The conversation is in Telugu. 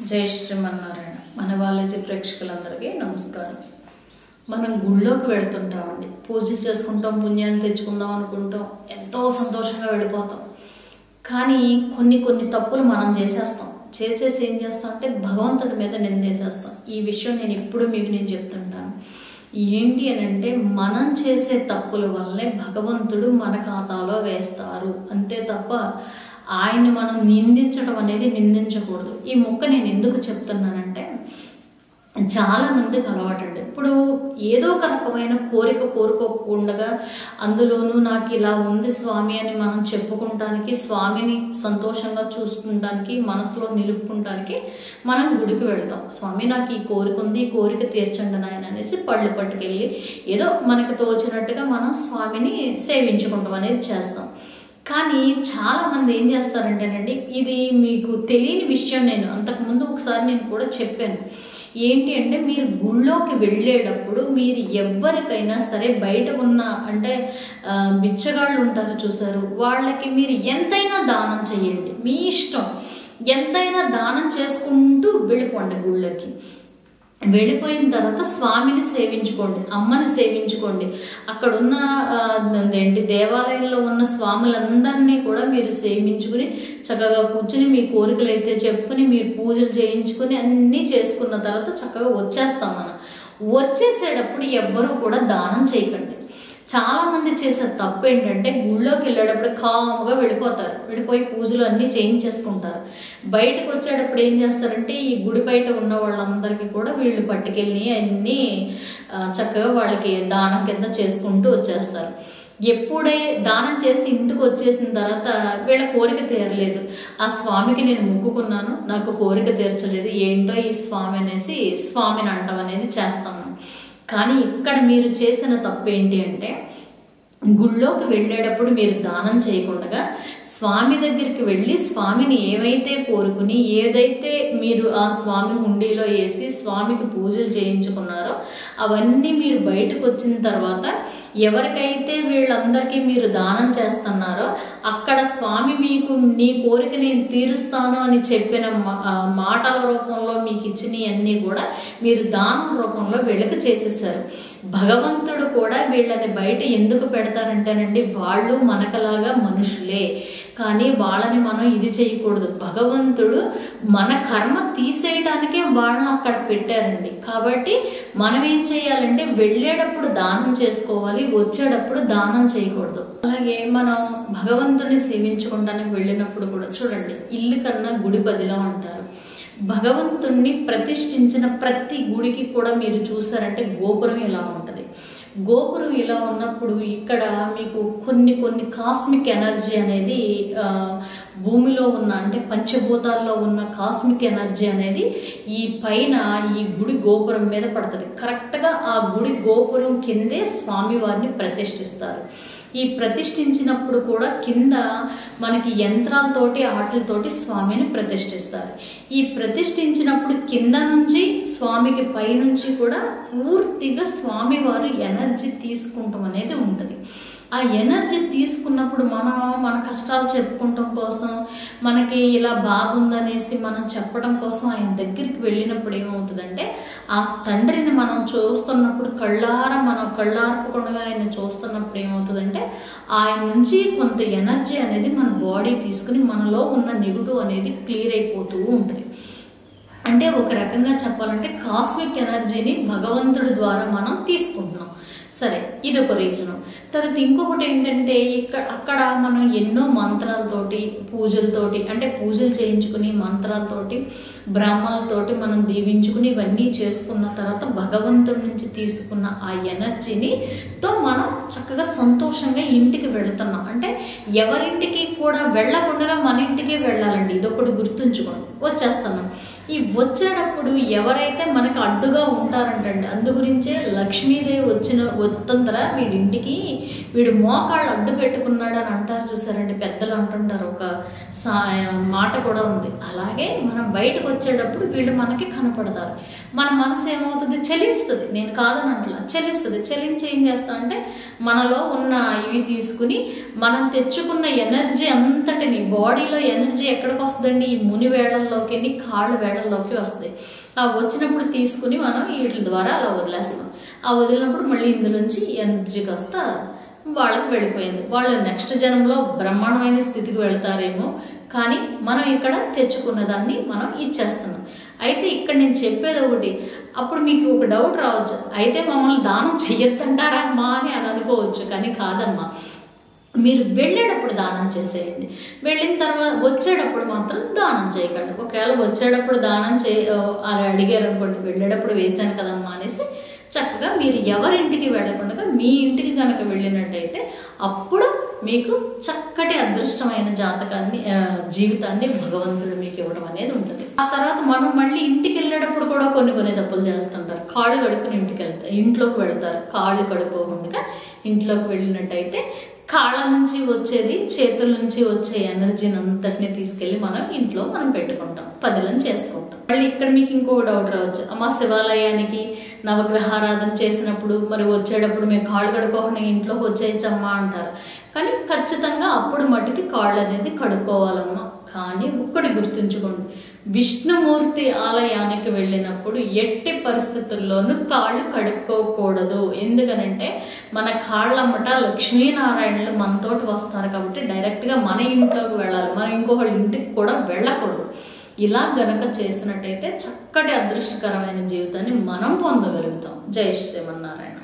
జై శ్రీమన్నారాయణ మన బాలాజీ ప్రేక్షకులందరికీ నమస్కారం మనం గుళ్ళోకి వెళ్తుంటామండి పూజలు చేసుకుంటాం పుణ్యాన్ని తెచ్చుకుందాం అనుకుంటాం ఎంతో సంతోషంగా వెళ్ళిపోతాం కానీ కొన్ని కొన్ని తప్పులు మనం చేసేస్తాం చేసేసి ఏం చేస్తాం అంటే భగవంతుడి మీద నిందేసేస్తాం ఈ విషయం నేను ఇప్పుడు మీకు నేను చెప్తుంటాను ఏంటి అని అంటే మనం చేసే తప్పుల వల్లే భగవంతుడు మన ఖాతాలో వేస్తారు అంతే తప్ప ఆయన మనం నిందించడం అనేది నిందించకూడదు ఈ మొక్క నేను ఎందుకు చెప్తున్నానంటే చాలా మందికి అలవాటండి ఇప్పుడు ఏదో ఒక రకమైన కోరిక కోరుకోకుండా అందులోనూ నాకు ఇలా ఉంది స్వామి అని మనం చెప్పుకుంటానికి స్వామిని సంతోషంగా చూసుకుంటానికి మనసులో నిలుపుకుంటానికి మనం గుడికి వెళ్తాం స్వామి నాకు ఈ కోరిక ఉంది ఈ కోరిక తీర్చండి నాయన అనేసి పళ్ళు పట్టుకెళ్ళి ఏదో మనకు తోచినట్టుగా మనం స్వామిని సేవించుకుంటాం అనేది చేస్తాం కానీ చాలా మంది ఏం చేస్తారంటేనండి ఇది మీకు తెలియని విషయం నేను అంతకుముందు ఒకసారి నేను కూడా చెప్పాను ఏంటి అంటే మీరు గుళ్ళోకి వెళ్ళేటప్పుడు మీరు ఎవరికైనా సరే బయట ఉన్న అంటే ఆ, బిచ్చగాళ్ళు ఉంటారు చూసారు వాళ్ళకి మీరు ఎంతైనా దానం చేయండి మీ ఇష్టం ఎంతైనా దానం చేసుకుంటూ వెళ్ళిపోండి గుళ్ళకి వెళ్ళిపోయిన తర్వాత స్వామిని సేవించుకోండి అమ్మని సేవించుకోండి అక్కడ ఉన్న ఆ, ఏంటి దేవాలయంలో ఉన్న స్వాములందరినీ కూడా మీరు సేవించుకుని చక్కగా కూర్చుని మీ కోరికలు అయితే చెప్పుకుని మీరు పూజలు చేయించుకుని అన్నీ చేసుకున్న తర్వాత చక్కగా వచ్చేస్తాం మనం వచ్చేసేటప్పుడు ఎవ్వరూ కూడా దానం చేయకండి చాలా మంది చేసే తప్పు ఏంటంటే గుళ్ళోకి వెళ్ళేటప్పుడు కాముగా వెళ్ళిపోతారు వెళ్ళిపోయి పూజలు అన్నీ చేయించేసుకుంటారు బయటకు వచ్చేటప్పుడు ఏం చేస్తారంటే ఈ గుడి బయట ఉన్న వాళ్ళందరికీ కూడా వీళ్ళు పట్టుకెళ్ళి అన్నీ ఆ, చక్కగా వాళ్ళకి దానం కింద చేసుకుంటూ వచ్చేస్తారు ఎప్పుడే దానం చేసి ఇంటికి వచ్చేసిన తర్వాత వీళ్ళ కోరిక తీరలేదు ఆ స్వామికి నేను మొక్కుకున్నాను నాకు కోరిక తీర్చలేదు ఏంటో ఈ స్వామి అనేసి స్వామిని అంటాం అనేది చేస్తాను కానీ ఇక్కడ మీరు చేసిన తప్పు ఏంటి అంటే గుళ్ళోకి వెళ్ళేటప్పుడు మీరు దానం చేయకుండా స్వామి దగ్గరికి వెళ్ళి స్వామిని ఏవైతే కోరుకుని ఏదైతే మీరు ఆ స్వామి హుండీలో వేసి స్వామికి పూజలు చేయించుకున్నారో అవన్నీ మీరు బయటకు వచ్చిన తర్వాత ఎవరికైతే వీళ్ళందరికీ మీరు దానం చేస్తున్నారో అక్కడ స్వామి మీకు నీ కోరిక నేను తీరుస్తాను అని చెప్పిన మా- ఆ మాటల రూపంలో మీకు ఇచ్చినవన్నీ కూడా మీరు దానం రూపంలో వీళ్ళకి చేసేసారు భగవంతుడు కూడా వీళ్ళని బయట ఎందుకు పెడతారంటేనండి వాళ్ళు మనకలాగా మనుషులే కానీ వాళ్ళని మనం ఇది చేయకూడదు భగవంతుడు మన కర్మ తీసేయడానికే వాళ్ళని అక్కడ పెట్టారండి కాబట్టి మనం ఏం చేయాలంటే వెళ్ళేటప్పుడు దానం చేసుకోవాలి వచ్చేటప్పుడు దానం చేయకూడదు అలాగే మనం భగవంతుని సేవించుకోవడానికి వెళ్ళినప్పుడు కూడా చూడండి ఇల్లు కన్నా గుడి బదిలో అంటారు భగవంతుణ్ణి ప్రతిష్ఠించిన ప్రతి గుడికి కూడా మీరు చూసారంటే గోపురం ఇలా ఉంటుంది గోపురం ఇలా ఉన్నప్పుడు ఇక్కడ మీకు కొన్ని కొన్ని కాస్మిక్ ఎనర్జీ అనేది ఆ, భూమిలో ఉన్న అంటే పంచభూతాల్లో ఉన్న కాస్మిక్ ఎనర్జీ అనేది ఈ పైన ఈ గుడి గోపురం మీద పడుతుంది కరెక్ట్గా ఆ గుడి గోపురం కిందే స్వామివారిని ప్రతిష్ఠిస్తారు ఈ ప్రతిష్ఠించినప్పుడు కూడా కింద మనకి యంత్రాలతోటి ఆటలతోటి స్వామిని ప్రతిష్ఠిస్తారు ఈ ప్రతిష్ఠించినప్పుడు కింద నుంచి స్వామికి పైనుంచి కూడా పూర్తిగా స్వామివారు ఎనర్జీ తీసుకుంటాం అనేది ఉంటుంది ఆ ఎనర్జీ తీసుకున్నప్పుడు మనం మన కష్టాలు చెప్పుకుంటాం కోసం మనకి ఇలా బాగుందనేసి మనం చెప్పడం కోసం ఆయన దగ్గరికి వెళ్ళినప్పుడు ఏమవుతుందంటే ఆ తండ్రిని మనం చూస్తున్నప్పుడు కళ్ళార మనం కళ్ళార్పకుండా ఆయన చూస్తున్నప్పుడు ఏమవుతుందంటే ఆయన నుంచి కొంత ఎనర్జీ అనేది మన బాడీ తీసుకుని మనలో ఉన్న నెగిటివ్ అనేది క్లియర్ అయిపోతూ ఉంటుంది అంటే ఒక రకంగా చెప్పాలంటే కాస్మిక్ ఎనర్జీని భగవంతుడి ద్వారా మనం తీసుకుంటున్నాం సరే ఇది ఒక రీజను తర్వాత ఇంకొకటి ఏంటంటే ఇక్కడ అక్కడ మనం ఎన్నో మంత్రాలతోటి పూజలతోటి అంటే పూజలు చేయించుకుని మంత్రాలతోటి బ్రాహ్మణులతోటి మనం దీవించుకుని ఇవన్నీ చేసుకున్న తర్వాత భగవంతుడి నుంచి తీసుకున్న ఆ ఎనర్జీని తో మనం చక్కగా సంతోషంగా ఇంటికి వెళుతున్నాం అంటే ఎవరింటికి కూడా వెళ్ళకుండా మన ఇంటికి వెళ్ళాలండి ఇదొకటి గుర్తుంచుకోండి వచ్చేస్తున్నాం ఈ వచ్చేటప్పుడు ఎవరైతే మనకు అడ్డుగా ఉంటారంటండి అందు గురించే లక్ష్మీదేవి వచ్చిన వత్తంతర వీడింటికి వీడు మోకాళ్ళు అడ్డు పెట్టుకున్నాడు అని అంటారు చూసారండి పెద్దలు అంటుంటారు ఒక సా మాట కూడా ఉంది అలాగే మనం బయటకు వచ్చేటప్పుడు వీళ్ళు మనకి కనపడతారు మన మనసు ఏమవుతుంది చలిస్తుంది నేను కాదని అంటలా చలిస్తుంది చలించి ఏం చేస్తా అంటే మనలో ఉన్న ఇవి తీసుకుని మనం తెచ్చుకున్న ఎనర్జీ అంతటిని బాడీలో ఎనర్జీ ఎక్కడికి వస్తుందండి ఈ ముని వేళల్లోకి కాళ్ళు వేళ మెడల్లోకి వస్తాయి ఆ వచ్చినప్పుడు తీసుకుని మనం వీటి ద్వారా అలా వదిలేస్తాం ఆ వదిలినప్పుడు మళ్ళీ ఇందులోంచి ఎనర్జీ కాస్త వాళ్ళకి వెళ్ళిపోయింది వాళ్ళు నెక్స్ట్ జన్మలో బ్రహ్మాండమైన స్థితికి వెళ్తారేమో కానీ మనం ఇక్కడ తెచ్చుకున్న దాన్ని మనం ఇచ్చేస్తున్నాం అయితే ఇక్కడ నేను చెప్పేది ఒకటి అప్పుడు మీకు ఒక డౌట్ రావచ్చు అయితే మమ్మల్ని దానం చెయ్యొద్దంటారా అమ్మా అని అని అనుకోవచ్చు కానీ కాదమ్మా మీరు వెళ్ళేటప్పుడు దానం చేసేయండి వెళ్ళిన తర్వాత వచ్చేటప్పుడు మాత్రం దానం చేయకండి ఒకవేళ వచ్చేటప్పుడు దానం చే అలా అడిగారు అనుకోండి వెళ్ళేటప్పుడు వేశాను కదమ్మా అనేసి చక్కగా మీరు ఎవరింటికి వెళ్ళకుండా మీ ఇంటికి కనుక వెళ్ళినట్టయితే అప్పుడు మీకు చక్కటి అదృష్టమైన జాతకాన్ని ఆ, జీవితాన్ని భగవంతుడు మీకు ఇవ్వడం అనేది ఉంటుంది ఆ తర్వాత మనం మళ్ళీ ఇంటికి వెళ్ళేటప్పుడు కూడా కొన్ని కొన్ని తప్పులు చేస్తుంటారు కాళ్ళు కడుక్కుని ఇంటికి వెళ్తారు ఇంట్లోకి వెళ్తారు కాళ్ళు కడుక్కోకుండా ఇంట్లోకి వెళ్ళినట్టయితే కాళ్ళ నుంచి వచ్చేది చేతుల నుంచి వచ్చే ఎనర్జీని అంతటిని తీసుకెళ్ళి మనం ఇంట్లో మనం పెట్టుకుంటాం పదిలం చేసుకుంటాం మళ్ళీ ఇక్కడ మీకు ఇంకొక డౌట్ రావచ్చు అమ్మ శివాలయానికి నవగ్రహారాధన చేసినప్పుడు మరి వచ్చేటప్పుడు మేము కాళ్ళు కడుక్కోకుండా ఇంట్లోకి వచ్చేయచ్చమ్మా అంటారు కానీ ఖచ్చితంగా అప్పుడు మటుకి కాళ్ళు అనేది కడుక్కోవాలమ్మా కానీ ఒక్కటి గుర్తుంచుకోండి విష్ణుమూర్తి ఆలయానికి వెళ్ళినప్పుడు ఎట్టి పరిస్థితుల్లోనూ కాళ్ళు కడుక్కోకూడదు ఎందుకనంటే మన కాళ్ళమ్మట లక్ష్మీనారాయణలు మనతోటి వస్తారు కాబట్టి డైరెక్ట్గా మన ఇంట్లోకి వెళ్ళాలి మనం ఇంకొకళ్ళ ఇంటికి కూడా వెళ్ళకూడదు ఇలా గనక చేసినట్టయితే చక్కటి అదృష్టకరమైన జీవితాన్ని మనం పొందగలుగుతాం జై శ్రీమన్నారాయణ